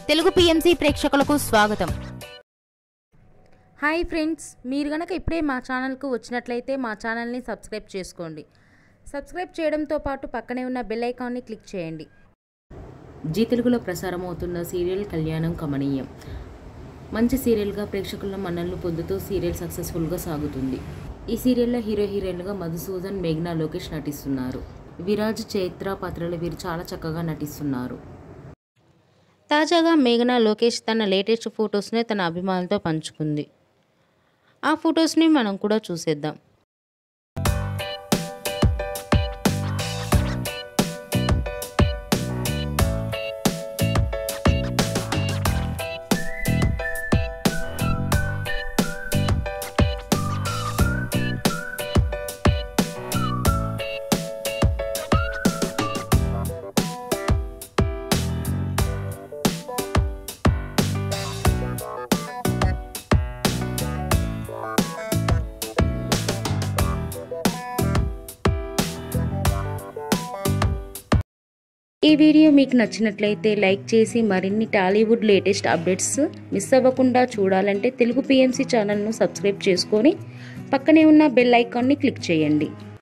Telugu PMC ప్రేక్షకులకు స్వాగతం hi friends మీరు గనక ఇప్పుడే మా ఛానల్కు వచ్చినట్లయితే మా ఛానల్ని సబ్స్క్రైబ్ చేసుకోండి సబ్స్క్రైబ్ చేయడంతో పాటు పక్కనే ఉన్న బెల్ ఐకాన్ని క్లిక్ చేయండి జీ తెలుగులో ప్రసారం అవుతున్న సీరియల్ కళ్యాణం కమనీయం మంచి సీరియల్గా ప్రేక్షకుల మన్నలను పొందుతూ సీరియల్ సక్సెస్ఫుల్గా సాగుతుంది ఈ సీరియల్లో హీరో హీరోయిన్లుగా మధుసూదన్ మేఘ్నా లోకేష్ నటిస్తున్నారు విరాజ్ చైత్ర పాత్రలు వీరు చాలా చక్కగా నటిస్తున్నారు తాజాగా మేఘనా లోకేష్ తన లేటెస్ట్ ఫొటోస్ని తన అభిమానులతో పంచుకుంది ఆ ఫొటోస్ని మనం కూడా చూసేద్దాం ఈ వీడియో మీకు నచ్చినట్లయితే లైక్ చేసి మరిన్ని టాలీవుడ్ లేటెస్ట్ అప్డేట్స్ మిస్ అవ్వకుండా చూడాలంటే తెలుగు పిఎంసి ఛానల్ను సబ్స్క్రైబ్ చేసుకొని పక్కనే ఉన్న బెల్ ఐకాన్ని క్లిక్ చేయండి